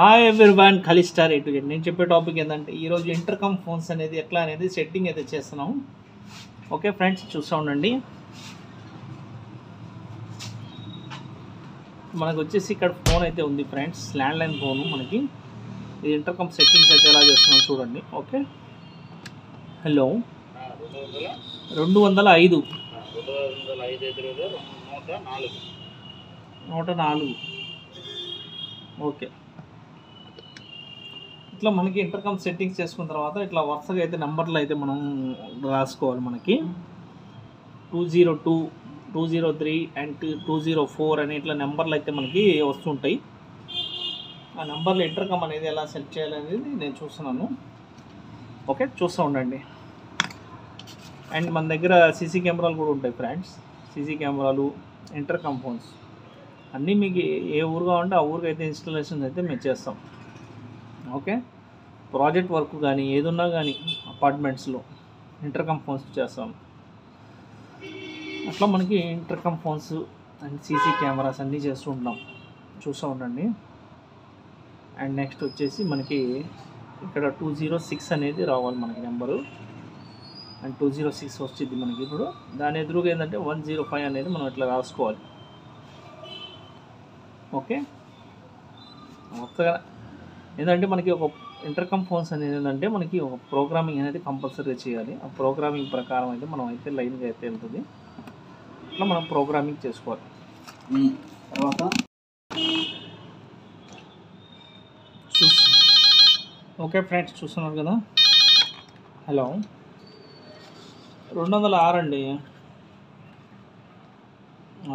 Hi everyone ఖాళీ star ఎటు నేను చెప్పే టాపిక్ ఏంటంటే ఈరోజు ఇంటర్కమ్ ఫోన్స్ అనేది ఎట్లా అనేది సెట్టింగ్ అయితే చేస్తున్నాం ఓకే ఫ్రెండ్స్ చూస్తూ ఉండండి మనకు వచ్చేసి ఇక్కడ ఫోన్ అయితే ఉంది ఫ్రెండ్స్ ల్యాండ్లైన్ ఫోను మనకి ఇది ఇంటర్కమ్ సెట్టింగ్స్ అయితే ఎలా చేస్తున్నాం చూడండి ఓకే హలో రెండు వందల ఐదు నూట నాలుగు ఓకే ఇట్లా మనకి ఇంటర్కమ్ సెట్టింగ్స్ చేసుకున్న తర్వాత ఇట్లా వరుసగా అయితే నెంబర్లు అయితే మనం రాసుకోవాలి మనకి two zero two two zero three and two zero four అని ఇట్లా నెంబర్లు అయితే మనకి వస్తుంటాయి ఆ నెంబర్లు ఇంటర్కమ్ అనేది ఎలా సెట్ చేయాలనేది నేను చూస్తున్నాను ఓకే చూస్తూ ఉండండి అండ్ మన దగ్గర సీసీ కెమెరాలు కూడా ఉంటాయి ఫ్రెండ్స్ సీసీ కెమెరాలు ఇంటర్కమ్ ఫోన్స్ అన్నీ మీకు ఏ ఊరు కావాలంటే ఆ ఊరికి అయితే ఇన్స్టాలేషన్ అయితే మేము చేస్తాం ఓకే ప్రాజెక్ట్ వర్క్ కానీ ఏదున్నా కానీ అపార్ట్మెంట్స్లో ఇంటర్కమ్ ఫోన్స్ చేస్తాం అట్లా మనకి intercom phones and CC cameras అన్నీ చేస్తూ ఉంటాం చూస్తూ ఉండండి అండ్ నెక్స్ట్ వచ్చేసి మనకి ఇక్కడ టూ జీరో సిక్స్ అనేది రావాలి మనకి number and two zero six వచ్చింది మనకి ఇప్పుడు దాని ఎదురుగా ఏంటంటే వన్ జీరో ఫైవ్ అనేది మనం ఇట్లా రాసుకోవాలి ఓకే మొత్తగా ఏంటంటే మనకి ఒక ఇంటర్కమ్ ఫోన్స్ అనేది ఏంటంటే మనకి ఒక ప్రోగ్రామింగ్ అనేది కంపల్సరీగా చేయాలి ఆ ప్రోగ్రామింగ్ ప్రకారం అయితే మనం అయితే లైన్గా అయితే వెళ్తుంది అట్లా మనం ప్రోగ్రామింగ్ చేసుకోవాలి తర్వాత చూసి ఓకే ఫ్రెండ్స్ చూస్తున్నారు కదా హలో రెండు వందల ఆరు అండి ఆ.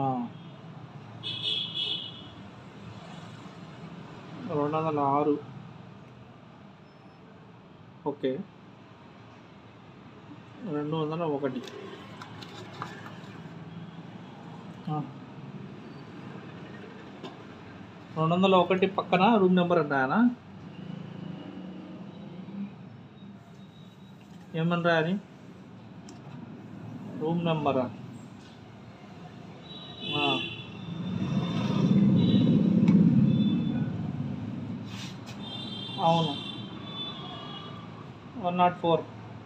రెండు వందల ఆరు ఓకే రెండు వందల ఒకటి ఆ. రెండు వందల ఒకటి పక్కన రూమ్ నెంబర్ అంటాయనా ఏమని రాయాలి రూమ్ నెంబరా ఆ. అవును వన్ నాట్ ఫోర్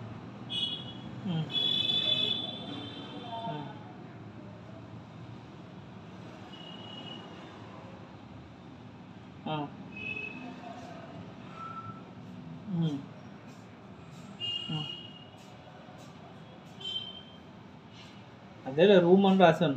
అదేలే రూమ్ అని రాశాను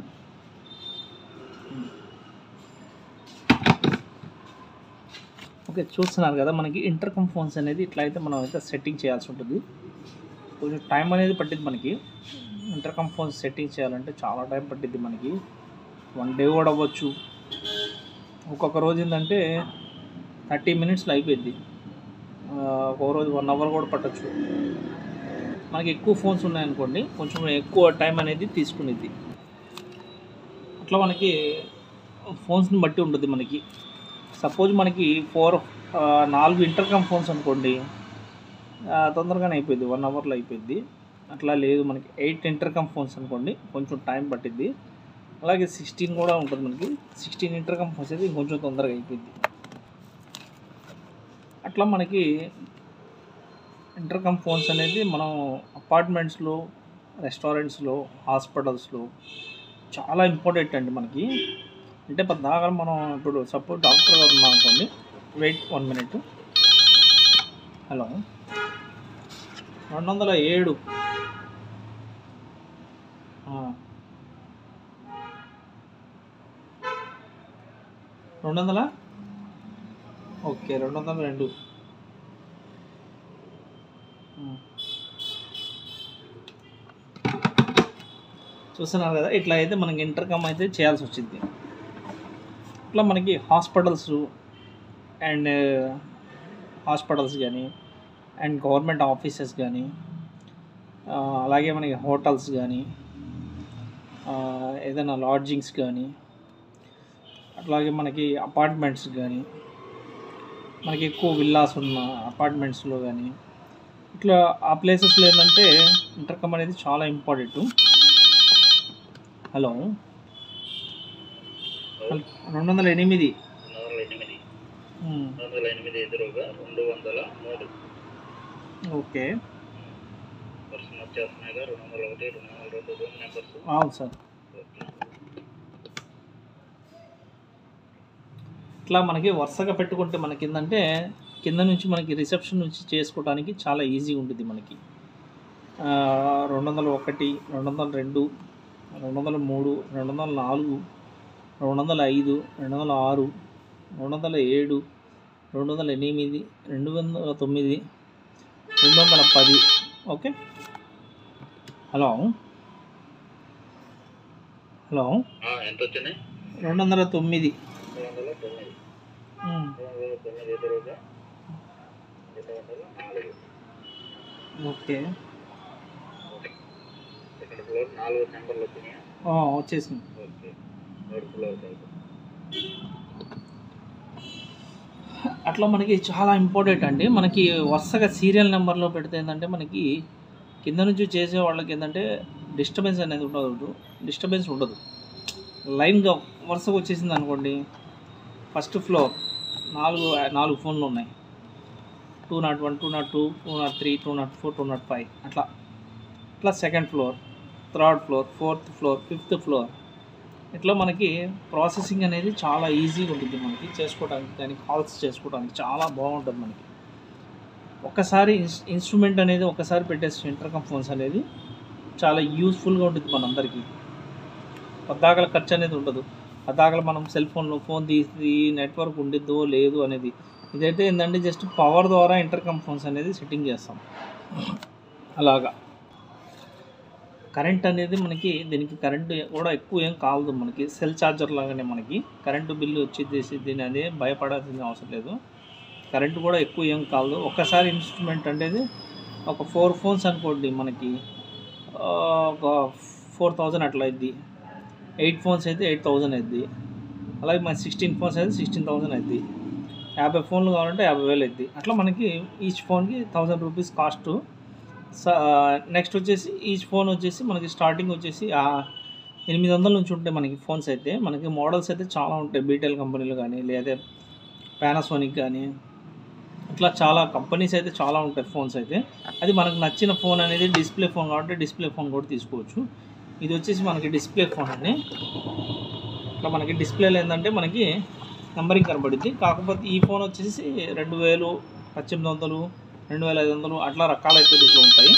ఓకే చూస్తున్నారు కదా మనకి ఇంటర్కమ్ ఫోన్స్ అనేది ఇట్లా అయితే మనం అయితే సెట్టింగ్ చేయాల్సి ఉంటుంది కొంచెం టైం అనేది పట్టింది మనకి ఇంటర్కమ్ ఫోన్స్ సెట్టింగ్ చేయాలంటే చాలా టైం పట్టింది మనకి వన్ డే కూడా అవ్వచ్చు ఒక్కొక్క రోజు ఏంటంటే థర్టీ మినిట్స్లో అయిపోయింది ఆ, ఒక్కొక్క రోజు వన్ అవర్ కూడా పట్టచ్చు మనకి ఎక్కువ ఫోన్స్ ఉన్నాయనుకోండి కొంచెం ఎక్కువ టైం అనేది తీసుకునేది అట్లా మనకి ఫోన్స్ని బట్టి ఉంటుంది మనకి సపోజ్ మనకి ఫోర్ నాలుగు ఇంటర్కమ్ ఫోన్స్ అనుకోండి ఆ, తొందరగానే అయిపోయింది వన్ అవర్లో అయిపోయింది అట్లా లేదు మనకి ఎయిట్ ఇంటర్కమ్ ఫోన్స్ అనుకోండి కొంచెం టైం పట్టింది అలాగే సిక్స్టీన్ కూడా ఉంటుంది మనకి సిక్స్టీన్ ఇంటర్కమ్ ఫోన్స్ అయితే ఇంకొంచెం తొందరగా అయిపోయింది అట్లా మనకి ఇంటర్కమ్ ఫోన్స్ అనేది మనం అపార్ట్మెంట్స్లో రెస్టారెంట్స్లో హాస్పిటల్స్లో చాలా ఇంపార్టెంట్ అండి మనకి అంటే దాకా మనం ఇప్పుడు సపోజ్ డాక్టర్ గారు ఉన్నాం అనుకోండి వెయిట్ వన్ మినిట్ హలో రెండు వందల ఏడు ఆ. రెండు వందల ఓకే రెండు వందల రెండు ఉమ్. చూస్తున్నారు కదా ఇట్లా అయితే మనకి ఇంటర్కమ్ అయితే చేయాల్సి వచ్చింది ఇట్లా మనకి హాస్పిటల్స్ అండ్ హాస్పిటల్స్ కానీ అండ్ గవర్నమెంట్ ఆఫీసెస్ కానీ ఆ, అలాగే మనకి హోటల్స్ కానీ ఆ, ఏదైనా లాడ్జింగ్స్ కానీ అట్లాగే మనకి అపార్ట్మెంట్స్ కానీ మనకి ఎక్కువ విల్లాస్ ఉన్న అపార్ట్మెంట్స్లో కానీ ఇట్లా ఆ ప్లేసెస్లో ఏంటంటే ఇంటర్కమ్ అనేది చాలా ఇంపార్టెంట్ హలో హలో, రెండు వందల ఎనిమిది ఉమ్, రెండు వందల ఎనిమిది ఎదురుగా రెండు వందల మూడు ఓకే పర్సన్ వచ్చేస్తున్నాయి రెండు వందల ఒకటి రెండు వందల రెండు రూమ్ నెంబర్స్ అవును సార్ ఇట్లా మనకి వరుసగా పెట్టుకుంటే మనకి ఏంటంటే కింద నుంచి మనకి రిసెప్షన్ నుంచి చేసుకోవడానికి చాలా ఈజీగా ఉంటుంది మనకి ఆ, రెండు వందల ఒకటి రెండు వందల రెండు రెండు వందల మూడు రెండు వందల నాలుగు రెండు వందల ఐదు రెండు వందల ఆరు రెండు వందల ఏడు రెండు వందల ఎనిమిది రెండు వందల తొమ్మిది రెండు వందల పది ఓకే హలో హలో ఎంత వచ్చినాయి రెండు వందల తొమ్మిది రెండు వందల తొమ్మిది ఉమ్, రెండు వందల తొమ్మిది ఎదురుగా రెండు వందల నాలుగు ఓకే సెకండ్ ఫ్లోర్ నాలుగు నెంబర్లు వచ్చినాయి ఆ, వచ్చేసింది ఓకే థర్డ్ ఫ్లోర్ అయితే అట్లా మనకి చాలా ఇంపార్టెంట్ అండి మనకి వరుసగా సీరియల్ నెంబర్లో పెడితే ఏంటంటే మనకి కింద నుంచి చేసే వాళ్ళకి ఏంటంటే డిస్టర్బెన్స్ అనేది ఉండదు డిస్టర్బెన్స్ ఉండదు లైన్గా వరుసగా వచ్చేసింది అనుకోండి ఫస్ట్ ఫ్లోర్ నాలుగు నాలుగు ఫోన్లు ఉన్నాయి two not one two not two two not three two not four two not five అట్లా అట్లా second floor third floor fourth floor fifth floor ఇట్లా మనకి ప్రాసెసింగ్ అనేది చాలా ఈజీగా ఉంటుంది మనకి చేసుకోవడానికి కానీ కాల్స్ చేసుకోవడానికి చాలా బాగుంటుంది మనకి ఒక్కసారి ఇన్స్ ఇన్స్ట్రుమెంట్ అనేది ఒకసారి పెట్టేసి ఇంటర్కమ్ ఫోన్స్ అనేది చాలా యూస్ఫుల్గా ఉంటుంది మనందరికీ పద్దాకల ఖర్చు అనేది ఉండదు పద్దాకల మనం సెల్ ఫోన్లో ఫోన్ తీసి నెట్వర్క్ ఉండిద్దో లేదు అనేది ఇదైతే ఏంటంటే జస్ట్ పవర్ ద్వారా ఇంటర్కమ్ ఫోన్స్ అనేది సెట్టింగ్ చేస్తాం అలాగా కరెంట్ అనేది మనకి దీనికి కరెంట్ కూడా ఎక్కువ ఏం కావదు మనకి సెల్ ఛార్జర్ లాగానే మనకి కరెంటు బిల్లు వచ్చేసి దీని అదే భయపడాల్సిన అవసరం లేదు కరెంట్ కూడా ఎక్కువ ఏం కావదు ఒక్కసారి ఇన్స్ట్రుమెంట్ అనేది ఒక ఫోర్ ఫోన్స్ అనుకోండి మనకి ఆ, ఒక ఫోర్ థౌజండ్ అట్లా అయింది ఎయిట్ ఫోన్స్ అయితే ఎయిట్ థౌజండ్ అయింది అలాగే మన సిక్స్టీన్ ఫోన్స్ అయితే సిక్స్టీన్ థౌజండ్ అయింది యాభై ఫోన్లు కావాలంటే యాభై వేలు అయింది అట్లా మనకి ఈచ్ ఫోన్కి థౌజండ్ రూపీస్ కాస్ట్ నెక్స్ట్ వచ్చేసి ఈచ్ ఫోన్ వచ్చేసి మనకి స్టార్టింగ్ వచ్చేసి ఆ ఎనిమిది వందల నుంచి ఉంటాయి మనకి ఫోన్స్ అయితే మనకి మోడల్స్ అయితే చాలా ఉంటాయి బీటెల్ కంపెనీలు కానీ లేదా పానాసోనిక్ కానీ ఇట్లా చాలా కంపెనీస్ అయితే చాలా ఉంటాయి ఫోన్స్ అయితే అది మనకు నచ్చిన ఫోన్ అనేది డిస్ప్లే ఫోన్ కాబట్టి డిస్ప్లే ఫోన్ కూడా తీసుకోవచ్చు ఇది వచ్చేసి మనకి డిస్ప్లే ఫోన్ అండి ఇట్లా మనకి డిస్ప్లేలో ఏంటంటే మనకి నెంబరింగ్ కనబడుద్ది కాకపోతే ఈ ఫోన్ వచ్చేసి రెండు వేలు పద్దెనిమిది వందలు రెండు వేల ఐదు వందలు అట్లా రకాలైతే దీంట్లో ఉంటాయి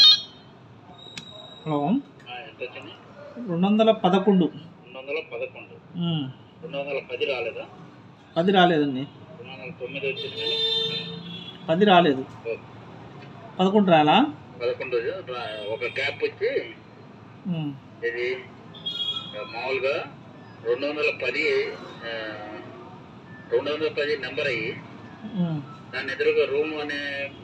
హలో ఎంత వచ్చినాయి రెండు వందల పదకొండు రెండు వందల పదకొండు ఉమ్, రెండు వందల పది రాలేదా పది రాలేదండి రెండు వందల తొమ్మిది వచ్చింది కానీ పది రాలేదు ఓకే. పదకొండు రాలా పదకొండు రా- ఒక గ్యాప్ వచ్చి ఉమ్, ఇది ఆ, మామూలుగా రెండు వందల పది ఆ, రెండు వందల పది నెంబర్ అయ్యి ఉమ్, దాని ఎదురుగా రూమ్ అనే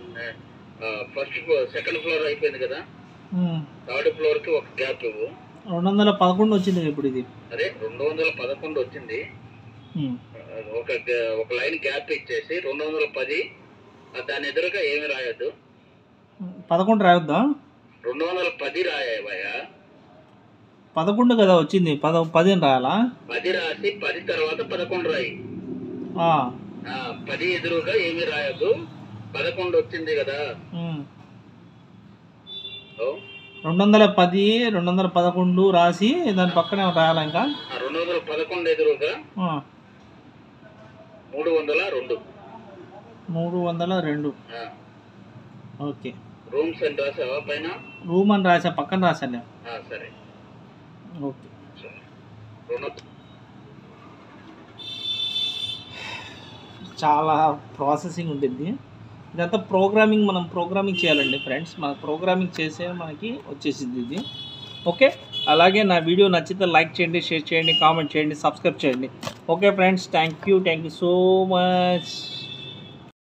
ఫస్ట్ ఫ్లోర్ సెకండ్ ఫ్లోర్ అయిపోయింది కదా ఉమ్. థర్డ్ ఫ్లోర్ కి ఒక గ్యాప్ ఇవ్వు రెండు వందల పదకొండు వచ్చింది ఇప్పుడు ఇది అదే రెండు వందల పదకొండు వచ్చింది ఉమ్, ఆ, ఒక గ- ఒక లైన్ గ్యాప్ ఇచ్చేసి రెండు వందల పది ఆ, దాని ఎదురుగా ఏమి రాయొద్దు పదకొండు రాయొద్దా రెండు వందల పది రాయవయ్యా పదకొండు కదా వచ్చింది పద పదిహేను రాయాలా పది రాసి పది తర్వాత పదకొండు రాయి ఆ, ఆ, పది ఎదురుగా ఏమి రాయొద్దు పదకొండు వచ్చింది కదా ఉమ్. ఓ, రెండు వందల పది రెండు వందల పదకొండు రాసి దాని పక్కనే రాయాలా ఇంకా ఆ రెండు వందల పదకొండు ఎదురుగా ఆ, మూడు వందల రెండు మూడు వందల రెండు ఆ, ఓకే రూమ్స్ అని రాసావా పైన రూమ్ అని రాసా పక్కన రాశాను ఆ, సరే ఓకే సరే రెండు చాలా ప్రాసెసింగ్ ఉంటుంది ఇదంతా ప్రోగ్రామింగ్ మనం ప్రోగ్రామింగ్ చేయాలండి ఫ్రెండ్స్ మన ప్రోగ్రామింగ్ చేసే మనకి వచ్చేసింది ఇది ఓకే అలాగే నా వీడియో నచ్చితే లైక్ చేయండి షేర్ చేయండి కామెంట్ చేయండి సబ్స్క్రైబ్ చేయండి okay friends thank you thank you so much